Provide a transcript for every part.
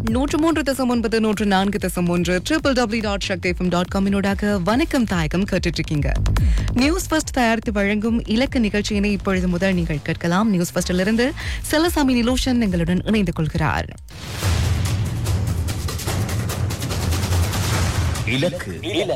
நூற்று மூன்று தசம் ஒன்பது நூற்று நான்கு தசம் ஒன்று triple W dot Sakthi FM dot காமினோடாக வணக்கம் தாயகம் கேட்டுட்டு இருக்கீங்க நியூஸ் ஃபர்ஸ்ட் தயாரித்து வழங்கும் இலக்க நிகழ்ச்சியினை இப்பொழுது முதல் நீங்கள் கேட்கலாம் நியூஸ் ஃபர்ஸ்டிலிருந்து செல்லசாமி நிலோஷன் எங்களுடன் இணைந்து கொள்கிறார் இலக்கு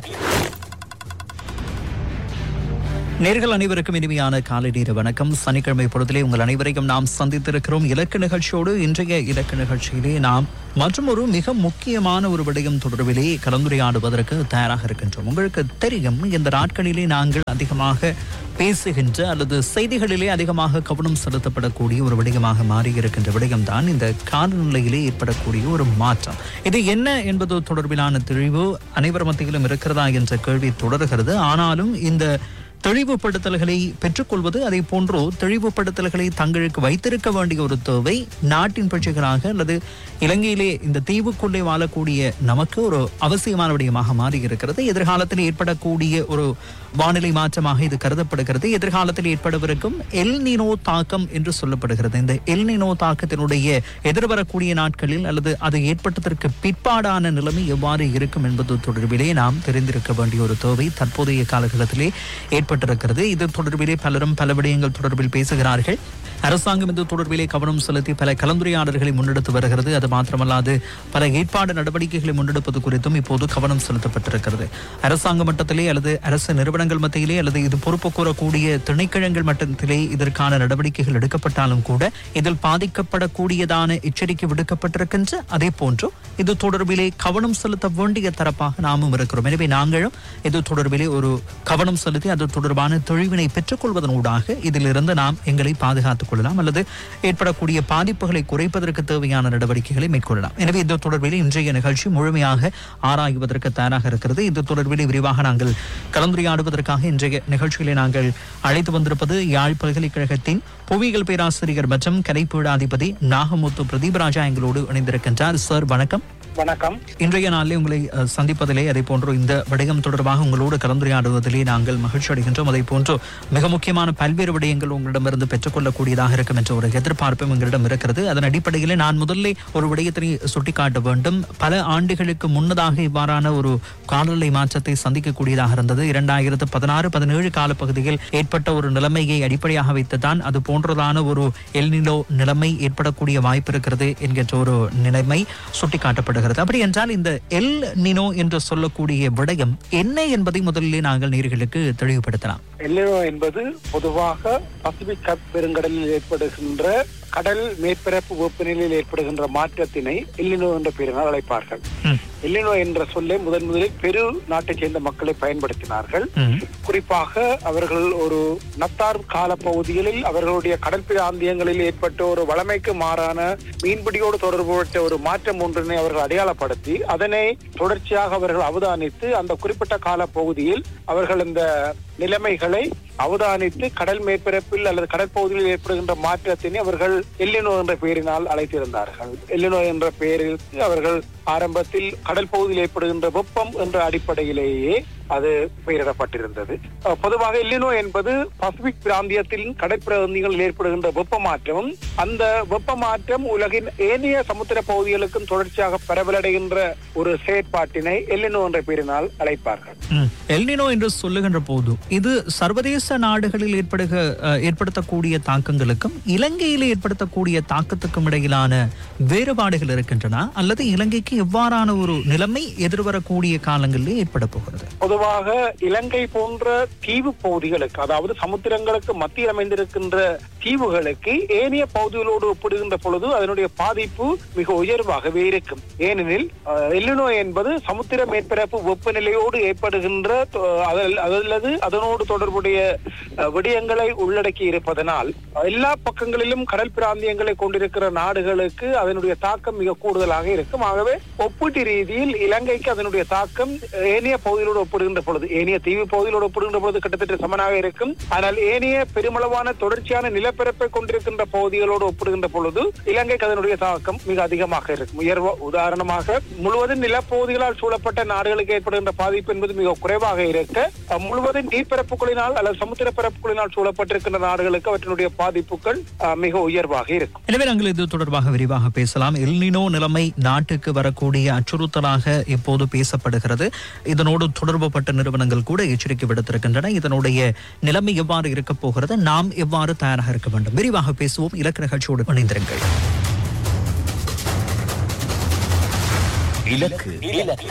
நேர்கள் அனைவருக்கும் இனிமையான காலை நேர வணக்கம் சனிக்கிழமை பொழுதிலே உங்கள் அனைவரையும் நாம் சந்தித்திருக்கிறோம் இலக்கு நிகழ்ச்சியோடு இன்றைய இலக்கு நிகழ்ச்சியிலே நாம் மற்றும் ஒரு மிக முக்கியமான ஒரு விடயம் தொடர்பிலே கலந்துரையாடுவதற்கு தயாராக இருக்கின்றோம் உங்களுக்கு தெரியும் இந்த நாட்களிலே நாங்கள் அதிகமாக பேசுகின்ற அல்லது செய்திகளிலே அதிகமாக கவனம் செலுத்தப்படக்கூடிய ஒரு விடயமாக மாறி இருக்கின்ற விடயம்தான் இந்த காலநிலையிலே ஏற்படக்கூடிய ஒரு மாற்றம் இது என்ன என்பது தொடர்பிலான தெளிவு அனைவர் மத்தியிலும் இருக்கிறதா என்ற கேள்வி தொடர்கிறது ஆனாலும் இந்த தெளிவுபடுத்தல்களை பெற்றுக்கொள்வது அதே போன்றோ தெளிவுபடுத்தல்களை தங்களுக்கு வைத்திருக்க வேண்டிய ஒரு தேவை நாட்டின் பிரஜைகளாக அல்லது இலங்கையிலே இந்த தீவுக்குள்ளே வாழக்கூடிய நமக்கு ஒரு அவசியமான விடயமாக மாறி இருக்கிறது எதிர்காலத்தில் ஏற்படக்கூடிய ஒரு வானிலை மாற்றமாக இது கருதப்படுகிறது எதிர்காலத்தில் ஏற்படவிருக்கும் எல் நினோ தாக்கம் என்று சொல்லப்படுகிறது இந்த எல் நினோ தாக்கத்தினுடைய எதிர்வரக்கூடிய நாட்களில் அல்லது அது ஏற்பட்டதற்கு பிற்பாடான நிலைமை எவ்வாறு இருக்கும் என்பது தொடர்பிலே நாம் தெரிந்திருக்க வேண்டிய ஒரு தேவை தற்போதைய காலகட்டத்திலே ஏற்பட்டிருக்கிறது இது தொடர்பிலே பலரும் பல விடயங்கள் தொடர்பில் பேசுகிறார்கள் அரசாங்கம் இது தொடர்பிலே கவனம் செலுத்தி பல கலந்துரையாடல்களை முன்னெடுத்து வருகிறது அது மாத்திரமல்லாது பல ஏற்பாடு நடவடிக்கைகளை முன்னெடுப்பது குறித்தும் இப்போது கவனம் செலுத்தப்பட்டிருக்கிறது அரசாங்க மட்டத்திலே அல்லது அரசு நிறுவனங்கள் மத்தியிலே அல்லது இது பொறுப்பு கூறக்கூடிய திணைக்கிழங்கள் மட்டத்திலே இதற்கான நடவடிக்கைகள் எடுக்கப்பட்டாலும் கூட இதில் பாதிக்கப்படக்கூடியதான எச்சரிக்கை விடுக்கப்பட்டிருக்கின்ற அதே போன்று இது தொடர்பிலே கவனம் செலுத்த வேண்டிய தரப்பாக நாமும் இருக்கிறோம் எனவே நாங்களும் இது தொடர்பிலே ஒரு கவனம் செலுத்தி அது தொடர்பான தெளிவினை பெற்றுக்கொள்வதனூடாக இதிலிருந்து நாம் எங்களை பாதுகாத்துக் கொள்ளலாம் அல்லது ஏற்படக்கூடிய பாதிப்புகளை குறைப்பதற்கு தேவையான நடவடிக்கைகளை மேற்கொள்ளலாம் எனவே இது தொடர்பிலே இன்றைய நிகழ்ச்சி முழுமையாக ஆராய்வதற்கு தயாராக இருக்கிறது இது தொடர்பிலே விரிவாக நாங்கள் கலந்துரையாடுவதற்காக இன்றைய நிகழ்ச்சியிலே நாங்கள் அழைத்து வந்திருப்பது யாழ் பல்கலைக்கழகத்தின் புவியியல் பேராசிரியர் மற்றும் கலைப்பீடாதிபதி நாகமுத்து பிரதீபராஜா எங்களோடு இணைந்திருக்கின்றார் சார் வணக்கம் வணக்கம் இன்றைய நாளிலே உங்களை அஹ், சந்திப்பதிலே அதே போன்று இந்த விடயம் தொடர்பாக உங்களோடு கலந்துரையாடுவதிலே நாங்கள் மகிழ்ச்சி அடைகின்றோம் அதே போன்று மிக முக்கியமான பல்வேறு விடயங்கள் உங்களிடமிருந்து பெற்றுக்கொள்ளக்கூடியதாக இருக்கும் என்ற ஒரு எதிர்பார்ப்பும் எங்களிடம் இருக்கிறது அதன் அடிப்படையிலே நான் முதல்ல ஒரு விடயத்தினை சுட்டிக்காட்ட வேண்டும் பல ஆண்டுகளுக்கு முன்னதாக இவ்வாறான ஒரு காலநிலை மாற்றத்தை சந்திக்கக்கூடியதாக இருந்தது இரண்டாயிரத்து பதினாறு பதினேழு காலப்பகுதியில் ஏற்பட்ட ஒரு நிலைமையை அடிப்படையாக வைத்துதான் அது போன்றதான ஒரு எல்நிலோ நிலைமை ஏற்படக்கூடிய வாய்ப்பு இருக்கிறது என்கின்ற ஒரு நிலைமை சுட்டிக்காட்டப்படுகிறது அப்படி என்றால் இந்த எல் நினோ என்று சொல்லக்கூடிய விடயம் என்ன என்பதை முதலிலே நாங்கள் நேர்களுக்கு தெளிவுபடுத்தலாம் எல்லினோ என்பது பொதுவாக பசிபிக் கப் பெருங்கடலில் ஏற்படுகின்ற கடல் மேற்பரப்பு வெப்பநிலையில் ஏற்படுகின்ற மாற்றத்தினை எல்லினோ என்ற பெயரினால் அழைப்பார்கள் ம். எல்லினோ என்ற சொல்லை முதன் முதலில் பெரு நாட்டைச் சேர்ந்த மக்களை பயன்படுத்தினார்கள் ம். குறிப்பாக அவர்கள் ஒரு நத்தார் கால பகுதிகளில் அவர்களுடைய கடல் பிராந்தியங்களில் ஏற்பட்ட ஒரு வளமைக்கு மாறான மீன்பிடியோடு தொடர்புபட்ட ஒரு மாற்றம் ஒன்றினை அவர்கள் அடையாளப்படுத்தி அதனை தொடர்ச்சியாக அவர்கள் அவதானித்து அந்த குறிப்பிட்ட கால பகுதியில் அவர்கள் இந்த நிலைமைகளை அவதானித்து கடல் மேற்பரப்பில் அல்லது கடற்பகுதியில் ஏற்படுகின்ற மாற்றத்தினை அவர்கள் எல்லினோ என்ற பெயரினால் அழைத்திருந்தார்கள் எல்லினோ என்ற பெயரில் அவர்கள் ஆரம்பத்தில் கடல் பகுதியில் ஏற்படுகின்ற வெப்பம் என்ற அடிப்படையிலேயே அது பெயரிடப்பட்டிருந்தது அஹ் பொதுவாக எல்லினோ என்பது பசிபிக் பிராந்தியத்தில் கடற்பிராந்தியங்களில் ஏற்படுகின்ற வெப்ப மாற்றமும் அந்த வெப்ப மாற்றம் உலகின் ஏனைய சமுத்திர பகுதிகளுக்கும் தொடர்ச்சியாக பரவலடைகின்ற ஒரு செயற்பாட்டினை எல்லினோ என்ற பெயரினால் அழைப்பார்கள் ம். எல்னினோ என்று சொல்லுகின்ற போது இது சர்வதேச நாடுகளில் ஏற்படுக அஹ், ஏற்படுத்தக்கூடிய தாக்கங்களுக்கும் இலங்கையில் ஏற்படுத்தக்கூடிய தாக்கத்துக்கும் இடையிலான வேறுபாடுகள் இருக்கின்றன அல்லது இலங்கைக்கு எவ்வாறான ஒரு நிலைமை எதிர்வரக்கூடிய காலங்களில் ஏற்பட போகிறது பொதுவாக இலங்கை போன்ற தீவு பகுதிகளுக்கு அதாவது சமுத்திரங்களுக்கு மத்தியில் அமைந்திருக்கின்ற தீவுகளுக்கு ஏனைய பகுதிகளோடு ஒப்பிடுகின்ற பொழுது அதனுடைய பாதிப்பு மிக உயர்வாகவே இருக்கும் ஏனெனில் அஹ், எல்லினோ என்பது சமுத்திர மேற்பரப்பு வெப்பநிலையோடு ஏற்படுகின்ற தொ- அதில்- அல்லது அதனோடு தொடர்புடைய அஹ், விடயங்களை உள்ளடக்கி இருப்பதனால் எல்லா பக்கங்களிலும் கடல் பிராந்தியங்களை கொண்டிருக்கிற நாடுகளுக்கு அதனுடைய தாக்கம் மிக கூடுதலாக இருக்கும் ஆகவே ஒப்பீட்டு ரீதியில் இலங்கைக்கு அதனுடைய தாக்கம் ஏனைய பகுதிகளோடு ஒப்பிடுகின்ற ஒப்பிடுகின்ற பொழுது ஏனைய தீவு பகுதிகளோடு ஒப்பிடுகின்ற பொழுது கிட்டத்தட்ட சமனாக இருக்கும் ஆனால் ஏனைய பெருமளவான தொடர்ச்சியான நிலப்பரப்பை கொண்டிருக்கின்ற பகுதிகளோடு ஒப்பிடுகின்ற பொழுது இலங்கைக்கு அதனுடைய தாக்கம் மிக அதிகமாக இருக்கும் உயர்வ உதாரணமாக முழுவதும் நிலப்பகுதிகளால் சூழப்பட்ட நாடுகளுக்கு ஏற்படுகின்ற பாதிப்பு என்பது மிக குறைவாக இருக்க அஹ், முழுவதும் நீர்ப்பரப்புகளினால் அல்லது சமுத்திர பரப்புகளினால் சூழப்பட்டிருக்கின்ற நாடுகளுக்கு அவற்றினுடைய பாதிப்புகள் அஹ், மிக உயர்வாக இருக்கும் எனவே நாங்கள் இது தொடர்பாக விரிவாக பேசலாம் எல்னினோ நிலைமை நாட்டுக்கு வரக்கூடிய அச்சுறுத்தலாக இப்போது பேசப்படுகிறது இதனோடு தொடர்புபட்ட நிறுவனங்கள் கூட எச்சரிக்கை விடுத்திருக்கின்றன இதனுடைய நிலைமை எவ்வாறு இருக்கப் போகிறது நாம் எவ்வாறு தயாராக இருக்க வேண்டும் விரிவாக பேசுவோம் இலக்கு நிகழ்ச்சியோடு இணைந்திருங்கள் இலக்கு இலக்கு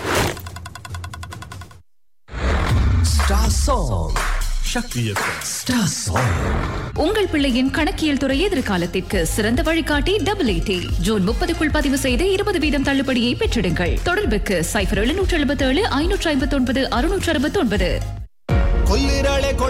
star song Sakthi star song உங்கள் பிள்ளையின் கணக்கியல் துறை எதிர்காலத்திற்கு சிறந்த வழிகாட்டி டபுள் எயிட்டி ஜூன் முப்பதுக்குள் பதிவு செய்து இருபது வீதம் தள்ளுபடியை பெற்றிடுங்கள் தொடர்புக்கு சைபர் எழுநூற்று எழுபத்தி ஏழு ஐநூற்று ஐம்பத்தி ஒன்பது அறுநூற்று அறுபத்தி ஒன்பது கொல்லிரளே